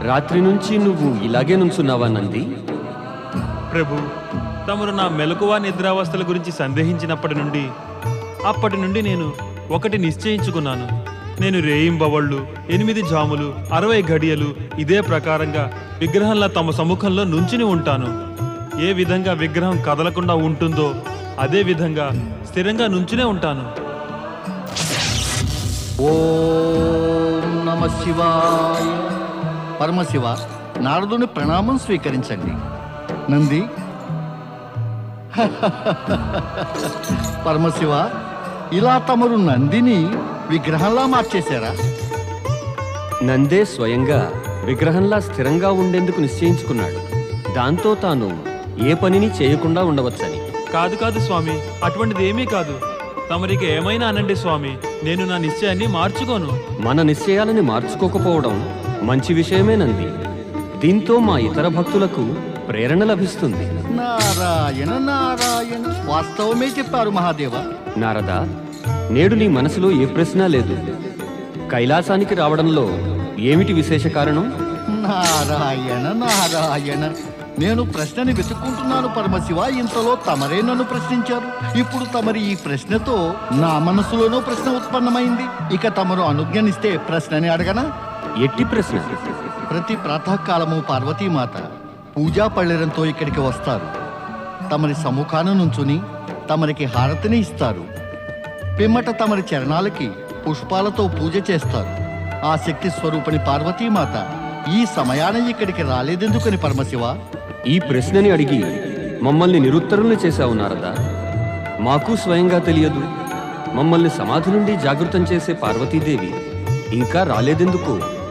రాత్రి నుంచి నువ్వు ఇలాగే నుంచున్నావా నంది ప్రభు తమరు నా మెలకువ నిద్రావస్థల గురించి సందేహించినప్పటి నుండి అప్పటి నుండి నేను ఒకటి నిశ్చయించుకున్నాను నేను రేయింబవళ్ళు ఎనిమిది జాములు అరవై గడియలు ఇదే ప్రకారంగా విగ్రహంలా తమ సముఖంలో నుంచుని ఉంటాను ఏ విధంగా విగ్రహం కదలకుండా ఉంటుందో అదే విధంగా స్థిరంగా నుంచునే ఉంటాను ఓం నమ శివాయ పరమశివ నారదుని ప్రణామం స్వీకరించండి నంది పరమశివ ఇలా తమరు నందిని విగ్రహంలా మార్చేశారా నందే స్వయంగా విగ్రహంలా స్థిరంగా ఉండేందుకు నిశ్చయించుకున్నాడు దాంతో తాను ఏ పనిని చేయకుండా ఉండవచ్చని కాదు కాదు స్వామి అటువంటిది ఏమీ కాదు తమరికి ఏమైనా అనండి స్వామి నేను నా నిశ్చయాన్ని మార్చుకోను మన నిశ్చయాలని మార్చుకోకపోవడం మంచి విషయమేనంది దీంతో మా ఇతర భక్తులకు ప్రేరణ లభిస్తుంది నారాయణ నారాయణ వాస్తవమే చెప్పారు మహాదేవ నారద నేడు నీ మనసులో ఏ ప్రశ్న లేదు కైలాసానికి రావడంలో ఏమిటి విశేష కారణం నారాయణ నారాయణ నేను ప్రశ్నని వెతుక్కుంటున్నాను పరమశివ ఇంతలో తమరే నన్ను ప్రశ్నించారు ఇప్పుడు తమరి ఈ ప్రశ్నతో నా మనసులోనూ ప్రశ్న ఉత్పన్నమైంది ఇక తమరు అనుజ్ఞనిస్తే ప్రశ్నని అడగనా ఎట్టి ప్రశ్న ప్రతి ప్రాతకాలము పార్వతీమాత పూజా పళ్ళెరంతో ఇక్కడికి వస్తారు తమరి సముఖాన నుంచుని తమరికి హారతిని ఇస్తారు పిమ్మట తమరి చరణాలకి పుష్పాలతో పూజ చేస్తారు ఆ శక్తి స్వరూపిణి పార్వతీమాత ఈ సమయాన ఇక్కడికి రాలేదెందుకని పరమశివ ఈ ప్రశ్నని అడిగి మమ్మల్ని నిరుత్తరుల్ని చేశావు నారద మాకు స్వయంగా తెలియదు మమ్మల్ని సమాధి నుండి జాగృతం చేసే పార్వతీదేవి ఇంకా రాలేదెందుకు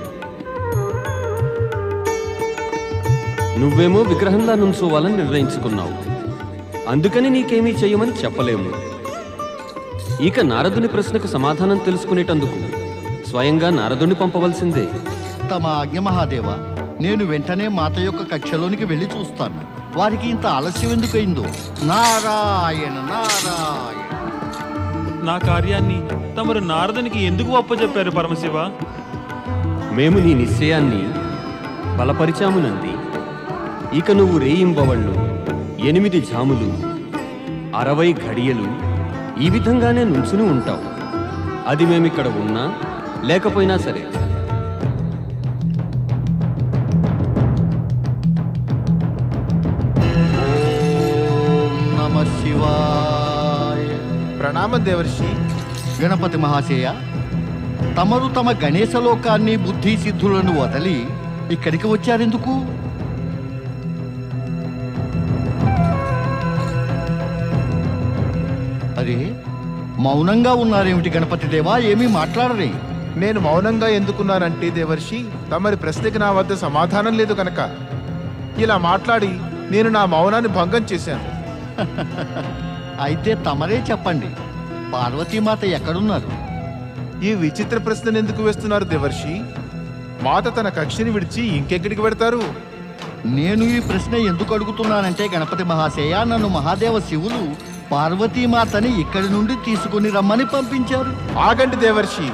నువ్వేమో విగ్రహంలా నుంచోవాలని నిర్ణయించుకున్నావు అందుకని నీకేమీ చేయమని చెప్పలేము ఇక నారదుని ప్రశ్నకు సమాధానం తెలుసుకునేటందుకు స్వయంగా నారదుని పంపవలసిందే తమ ఆజ్ఞ మహాదేవ నేను వెంటనే మాత యొక్క కక్షలోనికి వెళ్ళి చూస్తాను వారికి ఇంత ఆలస్యం ఎందుకయిందో నారాయణ నారాయణ నా కార్యాన్ని తమరు నారదునికి ఎందుకు అప్పచెప్పారు పరమశివ మేము నీ నిశ్చయాన్ని బలపరిచామునంది ఇక నువ్వు రేయింబవళ్ళు ఎనిమిది జాములు అరవై ఘడియలు ఈ విధంగానే నుంచుని ఉంటావు అది మేమిక్కడ ఉన్నా లేకపోయినా సరే ఓం నమ శివాయ ప్రణామం దేవర్షి గణపతి మహాశయ తమరు తమ గణేశ లోకాన్ని బుద్ధి సిద్ధులను వదలి ఇక్కడికి వచ్చారెందుకు అరే మౌనంగా ఉన్నారేమిటి గణపతి దేవా ఏమీ మాట్లాడరే నేను మౌనంగా ఎందుకున్నానంటే దేవర్షి తమరి ప్రశ్నకి నా వద్ద సమాధానం లేదు కనుక ఇలా మాట్లాడి నేను నా మౌనాన్ని భంగం చేశాను అయితే తమరే చెప్పండి పార్వతీమాత ఎక్కడున్నారు ఈ విచిత్ర ప్రశ్నను ఎందుకు వేస్తున్నారు దేవర్షి మాత తన కక్షిని విడిచి ఇంకెక్కడికి పెడతారు నేను ఈ ప్రశ్న ఎందుకు అడుగుతున్నానంటే గణపతి మహాశయ నన్ను మహాదేవ శివులు పార్వతీమాతని ఇక్కడి నుండి తీసుకుని రమ్మని పంపించారు ఆగండి దేవర్షి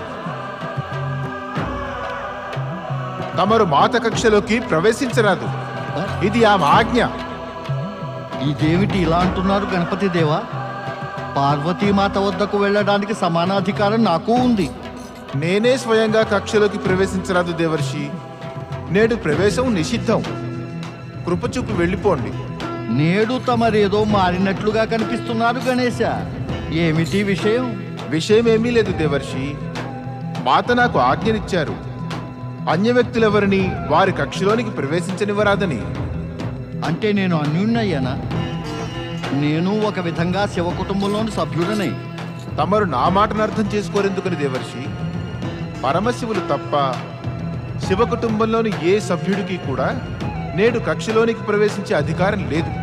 తమరు మాత కక్షలోకి ప్రవేశించరాదు ఇది ఆమె ఆజ్ఞ ఇదేమిటి ఇలా అంటున్నారు గణపతి దేవా పార్వతీమాత వద్దకు వెళ్ళడానికి సమానాధికారం నాకు ఉంది నేనే స్వయంగా కక్షలోకి ప్రవేశించరాదు దేవర్షి నేడు ప్రవేశం నిషిద్ధం కృపచూపు వెళ్ళిపోండి నేడు తమరేదో మారినట్లుగా కనిపిస్తున్నారు గణేశ ఏమిటి విషయం విషయమేమీ లేదు దేవర్షి మాత నాకు ఆజ్ఞనిచ్చారు అన్య వ్యక్తులెవరిని వారి కక్షలోనికి ప్రవేశించనివ్వరాదని అంటే నేను అన్యున్నయ్యానా నేను ఒక విధంగా శివ కుటుంబంలోని సభ్యుడనై తమరు నా మాటను అర్థం చేసుకోరెందుకని దేవర్షి పరమశివులు తప్ప శివ కుటుంబంలోని ఏ సభ్యుడికి కూడా నేడు కక్షలోనికి ప్రవేశించే అధికారం లేదు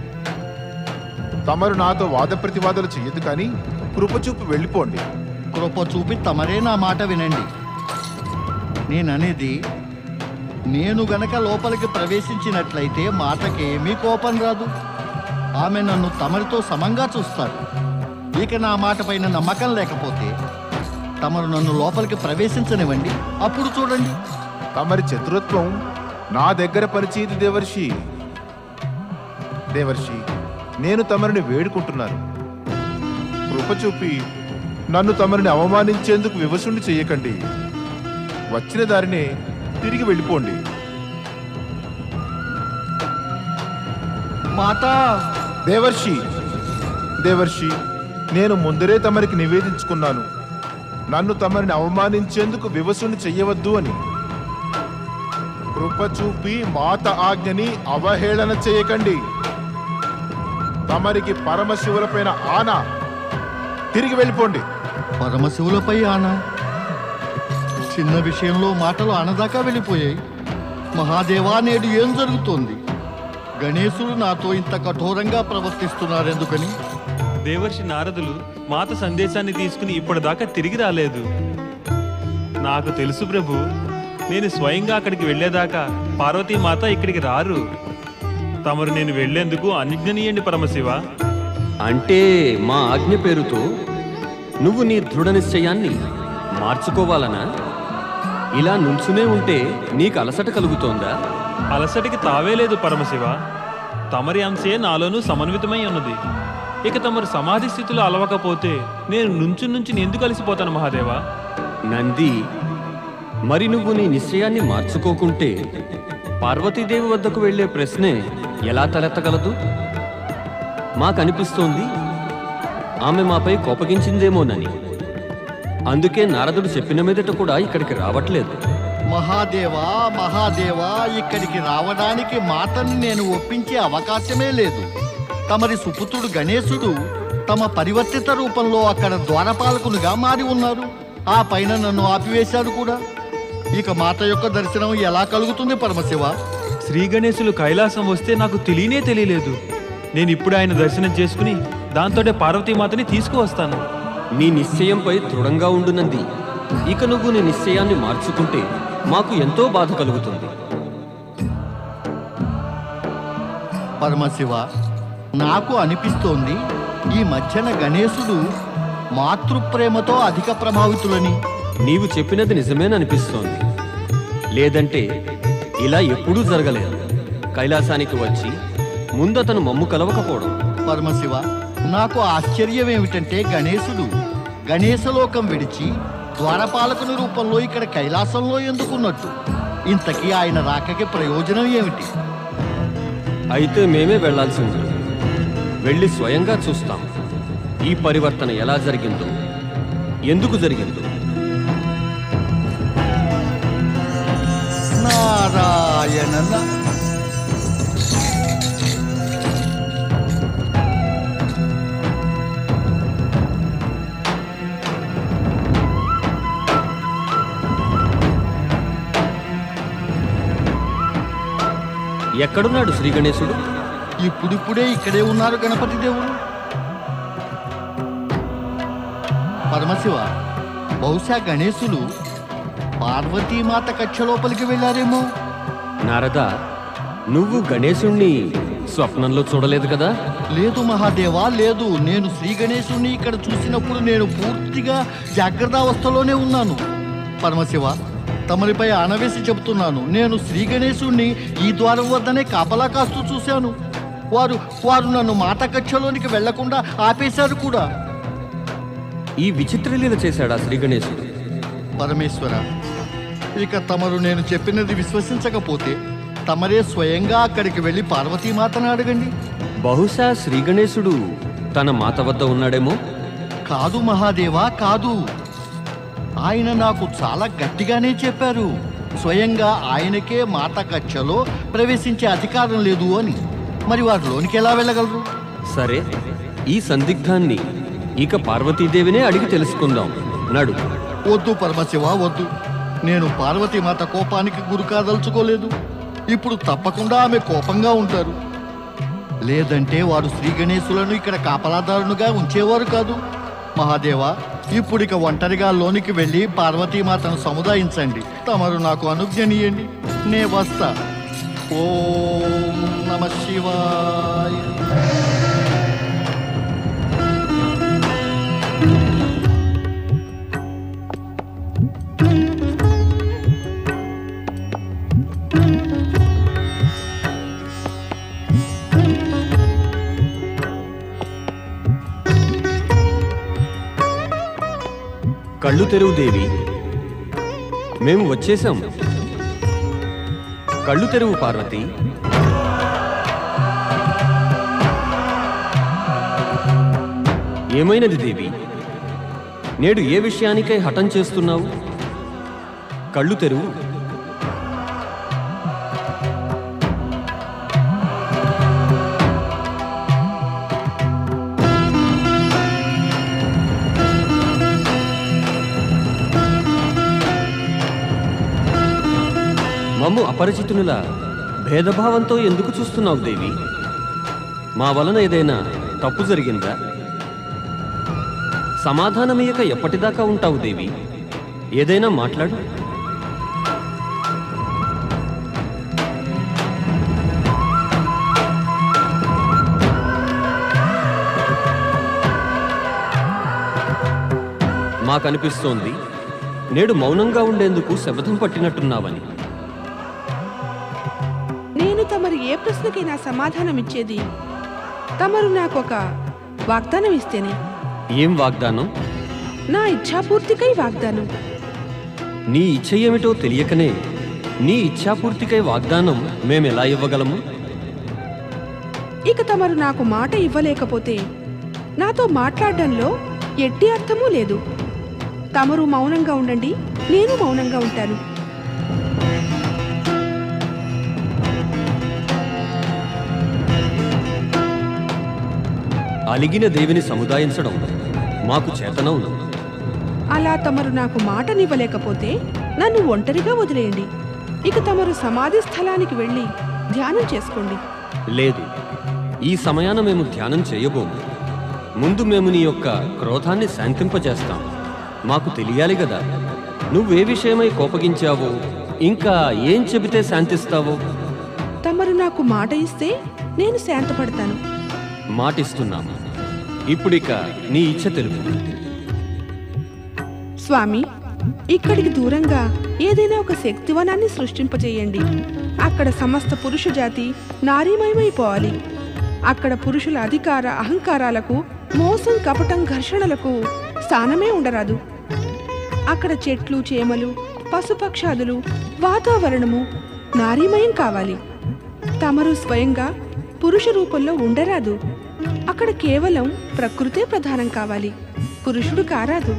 తమరు నాతో వాద ప్రతివాదాలు చెయ్యదు కానీ కృపచూపు వెళ్ళిపోండి కృప చూపి తమరే నా మాట వినండి నేననేది నేను గనక లోపలికి ప్రవేశించినట్లయితే మాటకేమీ కోపం రాదు ఆమె నన్ను తమరితో సమంగా చూస్తారు ఇక నా మాట పైన నమ్మకం లేకపోతే తమరు నన్ను లోపలికి ప్రవేశించనివ్వండి అప్పుడు చూడండి తమరి చతురత్వం నా దగ్గర పనిచేయదు దేవర్షి దేవర్షి నేను తమరిని వేడుకుంటున్నాను కృప చూపి నన్ను తమరిని అవమానించేందుకు వివసుండి చెయ్యకండి వచ్చిన దారినే తిరిగి వెళ్ళిపోండి మాతా దేవర్షి దేవర్షి నేను ముందరే తమరికి నివేదించుకున్నాను నన్ను తమరిని అవమానించేందుకు వివసుని చెయ్యవద్దు అని కృప చూపి మాత ఆజ్ఞని అవహేళన చేయకండి తమరికి పరమశివులపైన ఆన తిరిగి వెళ్ళిపోండి పరమశివులపై ఆన చిన్న విషయంలో మాటలు అనదాకా వెళ్ళిపోయాయి మహాదేవా నేడు ఏం జరుగుతోంది గణేశుడు నాతో ఇంత కఠోరంగా ప్రవర్తిస్తున్నారు ఎందుకని దేవర్షి నారదులు మాత సందేశాన్ని తీసుకుని ఇప్పటిదాకా తిరిగి రాలేదు నాకు తెలుసు ప్రభు నేను స్వయంగా అక్కడికి వెళ్ళేదాకా పార్వతీ మాత ఇక్కడికి రారు తమరు నేను వెళ్లేందుకు అనుజ్ఞనీయండి పరమశివ అంటే మా ఆజ్ఞ పేరుతో నువ్వు నీ దృఢ నిశ్చయాన్ని మార్చుకోవాలనా ఇలా నుంచునే ఉంటే నీకు అలసట కలుగుతోందా అలసటికి తావే లేదు పరమశివ తమరి అంశే నాలోనూ సమన్వితమై ఉన్నది ఇక తమరు సమాధి స్థితిలో అలవకపోతే నేను నుంచి నుంచి ఎందుకు అలసిపోతాను మహాదేవా నంది మరి నువ్వు నీ నిశ్చయాన్ని మార్చుకోకుంటే పార్వతీదేవి వద్దకు వెళ్ళే ప్రశ్నే ఎలా తలెత్తగలదు మాకనిపిస్తోంది ఆమె మాపై కోపగించిందేమోనని అందుకే నారదుడు చెప్పిన మీదట కూడా ఇక్కడికి రావట్లేదు మహాదేవా మహాదేవా ఇక్కడికి రావడానికి మాతని నేను ఒప్పించే అవకాశమే లేదు తమరి సుపుత్రుడు గణేశుడు తమ పరివర్తిత రూపంలో అక్కడ ద్వారపాలకునిగా మారి ఉన్నారు ఆ పైన నన్ను ఆపివేశారు కూడా ఇక మాత యొక్క దర్శనం ఎలా కలుగుతుంది పరమశివ శ్రీ గణేశులు కైలాసం వస్తే నాకు తెలియనే తెలియలేదు నేను ఇప్పుడు ఆయన దర్శనం చేసుకుని దాంతోటే పార్వతీమాతని తీసుకువస్తాను నీ నిశ్చయంపై దృఢంగా ఉండు నంది ఇక నువ్వు నీ నిశ్చయాన్ని మార్చుకుంటే మాకు ఎంతో బాధ కలుగుతుంది పరమశివ నాకు అనిపిస్తోంది ఈ మధ్యన గణేశుడు మాతృప్రేమతో అధిక ప్రభావితులని నీవు చెప్పినది నిజమేననిపిస్తోంది లేదంటే ఇలా ఎప్పుడూ జరగలేదు కైలాసానికి వచ్చి ముందతను మమ్ము కలవకపోవడం పరమశివ నాకు ఆశ్చర్యం ఏమిటంటే గణేశుడు గణేశలోకం విడిచి ద్వారపాలకుని రూపంలో ఇక్కడ కైలాసంలో ఎందుకున్నట్టు ఇంతకీ ఆయన రాకకి ప్రయోజనం ఏమిటి అయితే మేమే వెళ్ళాల్సి ఉంది వెళ్ళి స్వయంగా చూస్తాం ఈ పరివర్తన ఎలా జరిగిందో ఎందుకు జరిగిందో నారాయణ నా- ఎక్కడున్నాడు శ్రీ గణేశుడు ఇప్పుడిప్పుడే ఇక్కడే ఉన్నారు గణపతి దేవుడు పరమశివ బహుశా గణేశులు పార్వతీమాత కక్ష లోపలికి వెళ్ళారేమో నారద నువ్వు గణేశుణ్ణి స్వప్నంలో చూడలేదు కదా లేదు మహాదేవా లేదు నేను శ్రీ గణేశుణ్ణి ఇక్కడ చూసినప్పుడు నేను పూర్తిగా జాగ్రత్తావస్థలోనే ఉన్నాను పరమశివ తమరిపై ఆనవేసి చెబుతున్నాను నేను శ్రీ గణేశుణ్ణి ఈ ద్వారం వద్దనే కాపలా కాస్తూ చూశాను వారు వారు నన్ను మాత కక్షలోనికి వెళ్లకుండా ఆపేశారు కూడా ఈ విచిత్రలీల చేశాడా శ్రీ గణేశుడు పరమేశ్వర ఇక తమరు నేను చెప్పినది విశ్వసించకపోతే తమరే స్వయంగా అక్కడికి వెళ్ళి పార్వతీమాతను అడగండి బహుశా శ్రీ గణేశుడు తన మాత వద్ద ఉన్నాడేమో కాదు మహాదేవా కాదు ఆయన నాకు చాలా గట్టిగానే చెప్పారు స్వయంగా ఆయనకే మాత కక్షలో ప్రవేశించే అధికారం లేదు అని మరి వారు లోనికి ఎలా వెళ్ళగలరు సరే ఈ సందిగ్ధాన్ని ఇక పార్వతీదేవినే అడిగి తెలుసుకుందాం నడు వద్దు పరమశివ వద్దు నేను పార్వతీమాత కోపానికి గురి కాదలుచుకోలేదు ఇప్పుడు తప్పకుండా ఆమె కోపంగా ఉంటారు లేదంటే వారు శ్రీ గణేశులను ఇక్కడ కాపలాదారునుగా ఉంచేవారు కాదు మహాదేవ ఇప్పుడు ఇక ఒంటరిగా లోనికి వెళ్ళి పార్వతీమాతను సముదాయించండి తమరు నాకు అనుజ్ఞనీయండి నే వస్తా ఓం నమ శివాయ కళ్ళు తెరువు దేవి మేము వచ్చేసాం కళ్ళు తెరువు పార్వతి ఏమైనది దేవి నేడు ఏ విషయానికై హఠం చేస్తున్నావు కళ్ళు తెరువు మమ్ము అపరిచితునుల భేదభావంతో ఎందుకు చూస్తున్నావు దేవి మా వలన ఏదైనా తప్పు జరిగిందా సమాధానమయ్యక ఎప్పటిదాకా ఉంటావు దేవి ఏదైనా మాట్లాడు మాకనిపిస్తోంది నేడు మౌనంగా ఉండేందుకు శపథం పట్టినట్టున్నావని నేను తమరు ఏ ప్రశ్నకైనా సమాధానం ఇచ్చేది తమరు నాకు ఒక వాగ్దానం ఇస్తేనే ఏం వాగ్దానం నా ఇచ్ఛాపూర్తికై వాగ్దానం నీ ఇచ్చ ఏమిటో తెలియకనే నీ ఇచ్ఛాపూర్తికై వాగ్దానం మేమెలా ఇవ్వగలము ఇక తమరు నాకు మాట ఇవ్వలేకపోతే నాతో మాట్లాడడంలో ఎట్టి అర్థమూ లేదు తమరు మౌనంగా ఉండండి నేను మౌనంగా ఉంటాను అలిగిన దేవిని సముదాయించడం మాకు చేతనవును అలా తమరు నాకు మాటనివ్వలేకపోతే నన్ను ఒంటరిగా వదిలేయండి ఇక తమరు సమాధి స్థలానికి వెళ్ళి ధ్యానం చేసుకోండి లేదు ఈ సమయాన మేము ధ్యానం చేయబోము ముందు మేము నీ యొక్క క్రోధాన్ని శాంతింపజేస్తాం మాకు తెలియాలి కదా నువ్వే విషయమై కోపగించావో ఇంకా ఏం చెబితే శాంతిస్తావో తమరు నాకు మాట ఇస్తే నేను శాంతపడతాను మాటిస్తున్నాము ఇప్పుడిక నీ ఇచ్చ తెలుపు స్వామి ఇక్కడికి దూరంగా ఏదైనా ఒక శక్తివనాన్ని సృష్టింపజేయండి అక్కడ సమస్త పురుష జాతి నారీమయమైపోవాలి అక్కడ పురుషుల అధికార అహంకారాలకు మోసం కపటం ఘర్షణలకు స్థానమే ఉండరాదు అక్కడ చెట్లు చేమలు పశుపక్షాదులు వాతావరణము నారీమయం కావాలి తమరు స్వయంగా పురుష రూపంలో ఉండరాదు అక్కడ కేవలం ప్రకృతే ప్రధానం కావాలి పురుషుడు కారాదు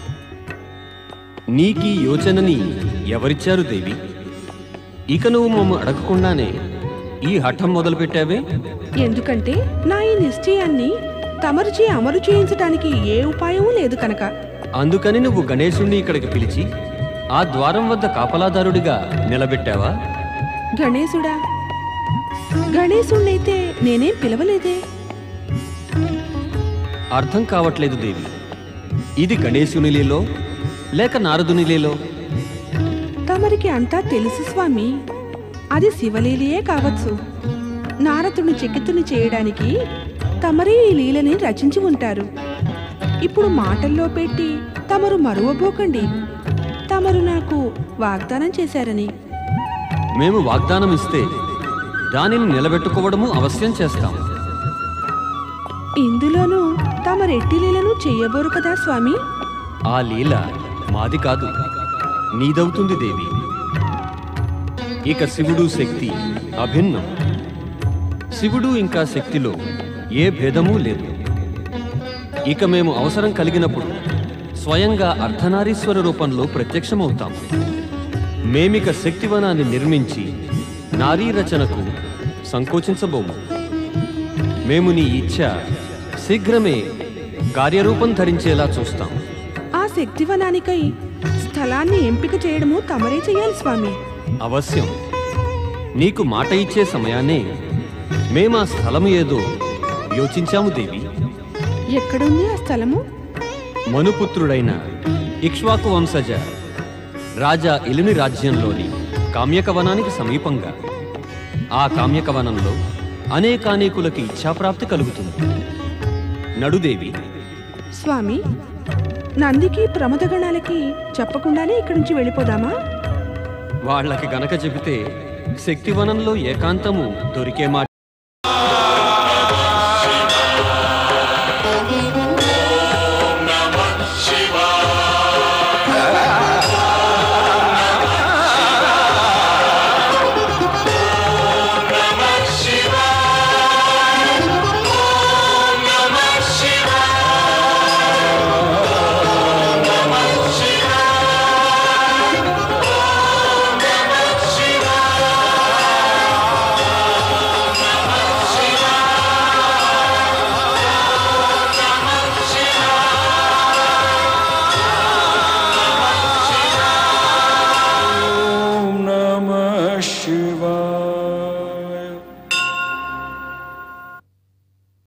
నీకీ యోచనని ఎవరిచ్చారు దేవి ఇక నువ్వు మమ్మ అడగకుండానే ఈ హఠం మొదలుపెట్టావే ఎందుకంటే నా ఈ నిశ్చయాన్ని తమరుచే అమలు చేయించడానికి ఏ ఉపాయమూ లేదు కనుక అందుకని నువ్వు గణేశుణ్ణి ఇక్కడికి పిలిచి ఆ ద్వారం వద్ద కాపలాదారుడిగా నిలబెట్టావా గణేశుడా గణేశుణ్ణైతే నేనేం పిలవలేదే అర్థం కావట్లేదు దేవి ఇది గణేశునిలిలో లేక నారదునిలిలో తమరికి అంతా తెలుసు స్వామి అది శివలీలయే కావచ్చు నారదుని చెక్కితుని చేయడానికి తమరే ఈ లీలని రచించి ఉంటారు ఇప్పుడు మాటల్లో పెట్టి తమరు మరువబోకండి తమరు నాకు వాగ్దానం చేశారని మేము వాగ్దానం ఇస్తే దానిని నిలబెట్టుకోవడము అవశ్యం చేస్తాం ఇందులోనూ తమరెట్టి లీలను చెయ్యబోరు కదా స్వామి ఆ లీల మాది కాదు నీదవుతుంది దేవి ఇక శివుడు శక్తి అభిన్నం శివుడు ఇంకా శక్తిలో ఏ భేదమూ లేదు ఇక మేము అవసరం కలిగినప్పుడు స్వయంగా అర్ధనారీశ్వర రూపంలో ప్రత్యక్షమవుతాం మేమిక శక్తివనాన్ని నిర్మించి నారీ రచనకు సంకోచించబోము మేము నీ ఇచ్ఛ శీఘ్రమే కార్యరూపం ధరించేలా చూస్తాం ఆ శక్తివనానికై స్థలాన్ని ఎంపిక చేయడము తమరే చెయ్యాలి స్వామి అవశ్యం నీకు మాట ఇచ్చే సమయాన్నే మేమా స్థలము ఏదో యోచించాము దేవి ఎక్కడుంది ఆ స్థలము మనుపుత్రుడైన ఇక్ష్వాకు వంశజ రాజా ఇలుని రాజ్యంలోని కామ్యకవనానికి సమీపంగా ఆ కామ్యకవనంలో అనేకానేకులకి ఇచ్ఛాప్రాప్తి కలుగుతుంది నడుదేవి స్వామి నందికి ప్రమదగణాలకి చెప్పకుండానే ఇక్కడి నుంచి వెళ్ళిపోదామా వాళ్ళకి గనక చెబితే శక్తివనంలో ఏకాంతము దొరికే మాట